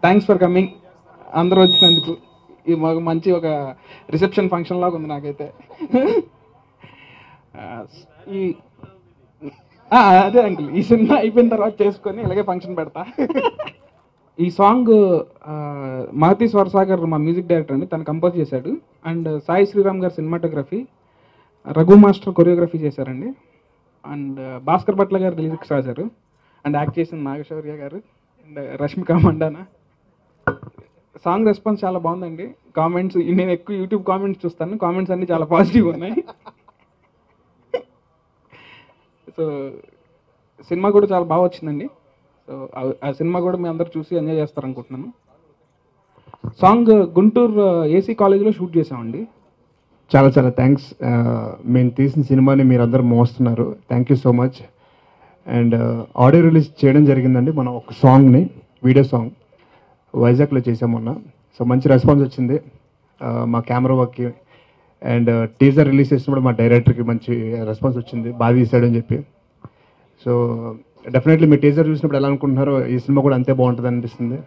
thanks for coming అందరూ వచ్చినందుకు ఇది మాకు మంచి ఒక రిసెప్షన్ ఫంక్షన్ లాగా ఉంది నాకైతే ఆ, ఈ ఆ, అదే అంకుల్ ఈ సినిమా అయిపోయిన తర్వాత చేసుకొని ఇలాగే ఫంక్షన్ పెడతా ఈ సాంగ్ ఆ, మహతి స్వరసాగర్ మా మ్యూజిక్ డైరెక్టర్ అండి తను కంపోజ్ చేశాడు అండ్ సాయి శ్రీరామ్ గారు సినిమాటోగ్రఫీ రఘు మాస్టర్ కొరియోగ్రఫీ చేశారండి అండ్ భాస్కర్ భట్ల గారు లిరిక్స్ రాశారు అండ్ యాక్ట్ చేసిన నాగశౌర్య గారు and Rashmika Mandanna song response చాలా బాగుందండి కామెంట్స్ నేను ఎక్కువ యూట్యూబ్ కామెంట్స్ చూస్తాను కామెంట్స్ అన్ని చాలా పాజిటివ్ ఉన్నాయి సో సినిమా కూడా చాలా బాగా వచ్చిందండి సో ఆ- ఆ సినిమా కూడా మీ అందరు చూసి ఎంజాయ్ చేస్తారు అనుకుంటున్నాను సాంగ్ గుంటూరు ఏసీ కాలేజీలో షూట్ చేసామండి చాలా చాలా థ్యాంక్స్ మేము తీసిన సినిమాని మీరు అందరూ మోస్తున్నారు thank you so much and audio release చేయడం జరిగిందండి మనం ఒక సాంగ్ని వీడియో సాంగ్ వైజాగ్లో చేసాం మొన్న సో మంచి రెస్పాన్స్ వచ్చింది ఆ, మా కెమెరా వర్క్కి అండ్ టీజర్ రిలీజ్ చేసినప్పుడు మా డైరెక్టర్కి మంచి రెస్పాన్స్ వచ్చింది బాగా తీసాడని చెప్పి సో డెఫినెట్లీ మీ టీజర్ చూసినప్పుడు ఎలా అనుకుంటున్నారో ఈ సినిమా కూడా అంతే బాగుంటుంది అనిపిస్తుంది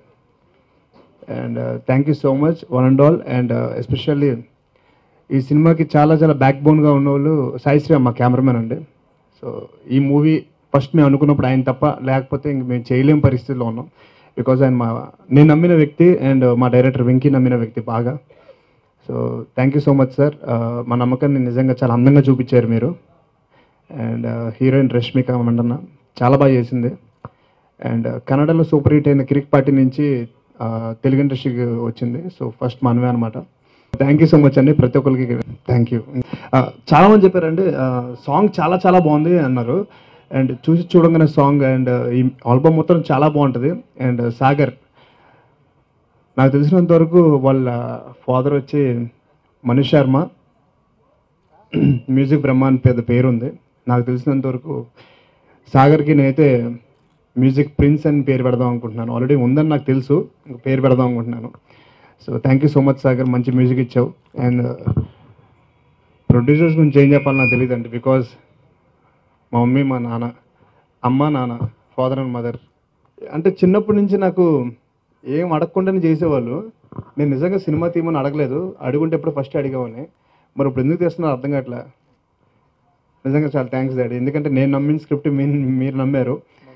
and thank you so much one and all and especially ఈ సినిమాకి చాలా చాలా బ్యాక్ బోన్గా ఉన్న వాళ్ళు సాయి శ్రీరామ్ మా కెమెరామెన్ అండి సో ఈ మూవీ ఫస్ట్ మేము అనుకున్నప్పుడు ఆయన తప్ప లేకపోతే ఇంక మేము చేయలేని పరిస్థితిలో ఉన్నాం బికాజ్ ఆయన మా నేను నమ్మిన వ్యక్తి అండ్ మా డైరెక్టర్ వెంకీ నమ్మిన వ్యక్తి బాగా so thank you so much sir మా నమ్మకాన్ని నిజంగా చాలా అందంగా చూపించారు మీరు అండ్ హీరోయిన్ రష్మిక మండన్న చాలా బాగా చేసింది అండ్ కన్నడలో సూపర్ హిట్ అయిన కిరిక్ పార్టీ నుంచి ఆ, తెలుగు ఇండస్ట్రీకి వచ్చింది సో ఫస్ట్ మనమే అనమాట థ్యాంక్ యూ సో మచ్ అండి ప్రతి ఒక్కరికి థ్యాంక్ యూ చాలా మంది చెప్పారండి సాంగ్ చాలా చాలా బాగుంది అన్నారు అండ్ చూసి చూడంగానే సాంగ్ అండ్ ఈ ఆల్బమ్ మొత్తం చాలా బాగుంటుంది అండ్ సాగర్ నాకు తెలిసినంత వరకు వాళ్ళ ఫాదర్ వచ్చి మనీష్ శర్మ మ్యూజిక్ బ్రహ్మ అని పెద్ద పేరు ఉంది నాకు తెలిసినంత వరకు సాగర్కి నేనైతే మ్యూజిక్ ప్రిన్స్ అని పేరు పెడదాం అనుకుంటున్నాను ఆల్రెడీ ఉందని నాకు తెలుసు ఇంక పేరు పెడదాం అనుకుంటున్నాను so thank you so much Sagar మంచి మ్యూజిక్ ఇచ్చావు అండ్ ప్రొడ్యూసర్స్ గురించి ఏం చెప్పాలో నాకు తెలియదు అండి బికాజ్ మా మమ్మీ మా నాన్న అమ్మ నాన్న ఫాదర్ అండ్ మదర్ అంటే చిన్నప్పటి నుంచి నాకు ఏం అడగకుండానే చేసేవాళ్ళు నేను నిజంగా సినిమా తీయమని అడగలేదు అడుగుంటే ఎప్పుడు ఫస్ట్ అడిగేవాడిని మరి ఇప్పుడు ఎందుకు తీస్తున్నారు అర్థం కావట్లే నిజంగా చాలా థ్యాంక్స్ డాడీ ఎందుకంటే నేను నమ్మిన స్క్రిప్ట్ మీరు మీరు నమ్మారు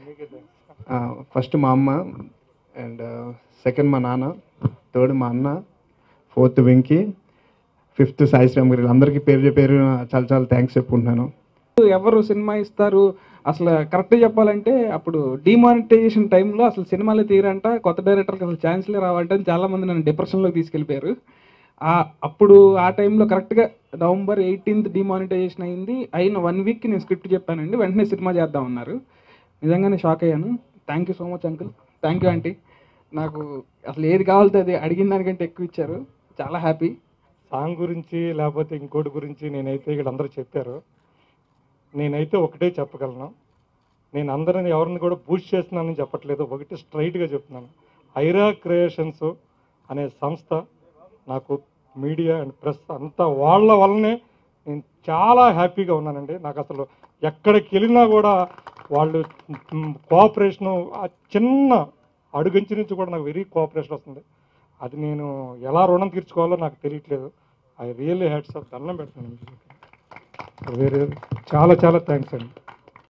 ఫస్ట్ మా అమ్మ అండ్ సెకండ్ మా నాన్న థర్డ్ మా అన్న ఫోర్త్ వెంకీ ఫిఫ్త్ సాయి శ్రీరామ్ గారు అందరికీ పేరు పేరు చాలా చాలా థ్యాంక్స్ చెప్పుకుంటున్నాను ఎవరు సినిమా ఇస్తారు అసలు కరెక్ట్ చెప్పాలంటే అప్పుడు డిమానిటైజేషన్ టైంలో అసలు సినిమాలు తీరంట కొత్త డైరెక్టర్కి అసలు ఛాన్స్లే రావంటే అని చాలా మంది నన్ను డిప్రెషన్లోకి తీసుకెళ్ళిపోయారు ఆ అప్పుడు ఆ టైంలో కరెక్ట్గా నవంబర్ ఎయిటీన్త్ డిమానిటైజేషన్ అయింది అయిన వన్ వీక్కి నేను స్క్రిప్ట్ చెప్పానండి వెంటనే సినిమా చేద్దాం అన్నారు నిజంగానే షాక్ అయ్యాను thank you so much uncle thank you aunty నాకు అసలు ఏది కావాలితే అది అడిగిన దానికంటే ఎక్కువ ఇచ్చారు చాలా హ్యాపీ సాంగ్ గురించి లేకపోతే ఇంకోటి గురించి నేనైతే ఇక్కడ అందరూ చెప్పారు నేనైతే ఒకటే చెప్పగలను నేను అందరిని ఎవరిని కూడా బూస్ట్ చేస్తున్నానని చెప్పట్లేదు ఒకటి స్ట్రైట్గా చెప్తున్నాను ఐరా క్రియేషన్స్ అనే సంస్థ నాకు మీడియా అండ్ ప్రెస్ అంతా వాళ్ళ వల్లనే నేను చాలా హ్యాపీగా ఉన్నానండి నాకు అసలు ఎక్కడికి వెళ్ళినా కూడా వాళ్ళు కోఆపరేషను ఆ చిన్న అడుగంచి నుంచి కూడా నాకు వెరీ కోఆపరేషన్ వస్తుంది అది నేను ఎలా రుణం తీర్చుకోవాలో నాకు తెలియట్లేదు ఐ రియల్లీ హ్యాడ్స్ ఆఫ్ దండం పెడుతున్నాను వేరే చాలా చాలా థ్యాంక్స్ అండి